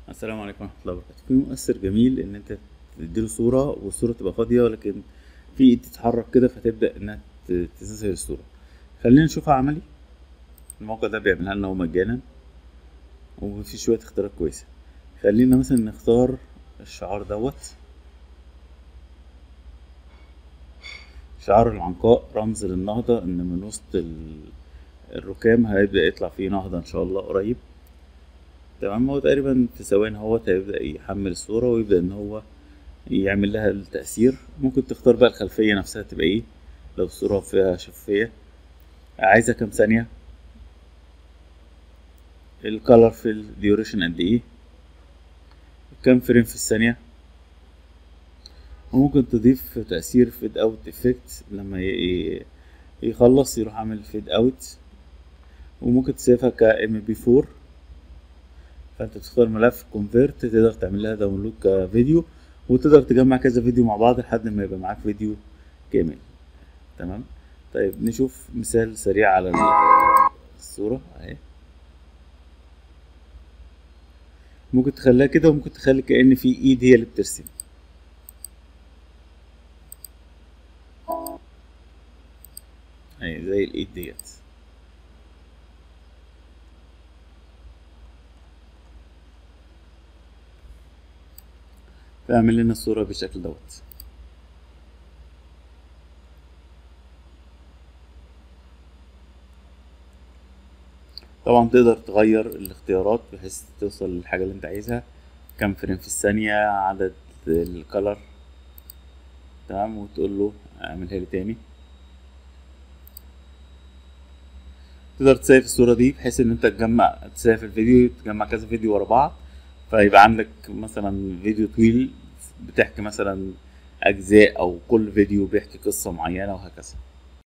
السلام عليكم ورحمة الله وبركاته في مؤثر جميل ان انت تديله صورة والصورة تبقى فاضية ولكن في ايد تتحرك كده فتبدأ انها ت- تظهر الصورة خلينا نشوفها عملي الموقع ده بيعملها لنا هو مجانا وفي شوية اختيارات كويسة خلينا مثلا نختار الشعار دوت شعار العنقاء رمز للنهضة ان من وسط ال- الركام هيبدأ يطلع فيه نهضة ان شاء الله قريب تمام هو تقريبا في ثواني هوت هيبدأ يحمل الصورة ويبدأ إن هو يعمل لها التأثير ممكن تختار بقى الخلفية نفسها تبقى إيه لو الصورة فيها شفافية عايزة كام ثانية الكالر في الديوريشن قد إيه كام فريم في الثانية وممكن تضيف تأثير فيد أوت إفكت لما ي- ي- يخلص يروح عامل فيد أوت وممكن تسيفها ك ام بي 4 فانت تختار ملف كونفيرت تقدر تعمل لها داونلود كفيديو وتقدر تجمع كذا فيديو مع بعض لحد ما يبقى معاك فيديو كامل تمام طيب نشوف مثال سريع على ال- الصورة اهي ممكن تخليها كده وممكن تخلي كأن في ايد هي اللي بترسم اهي زي الايد ديت فاعمل لنا الصورة بالشكل دوت طبعا تقدر تغير الاختيارات بحيث توصل للحاجة اللي انت عايزها كام فريم في الثانية عدد الكلر تمام وتقول له اعملها لي تاني تقدر تسيف الصورة دي بحيث ان انت تجمع تسيف الفيديو تجمع كذا فيديو ورا بعض فيبقى عندك مثلا فيديو طويل بتحكي مثلا اجزاء او كل فيديو بيحكي قصة معينة وهكذا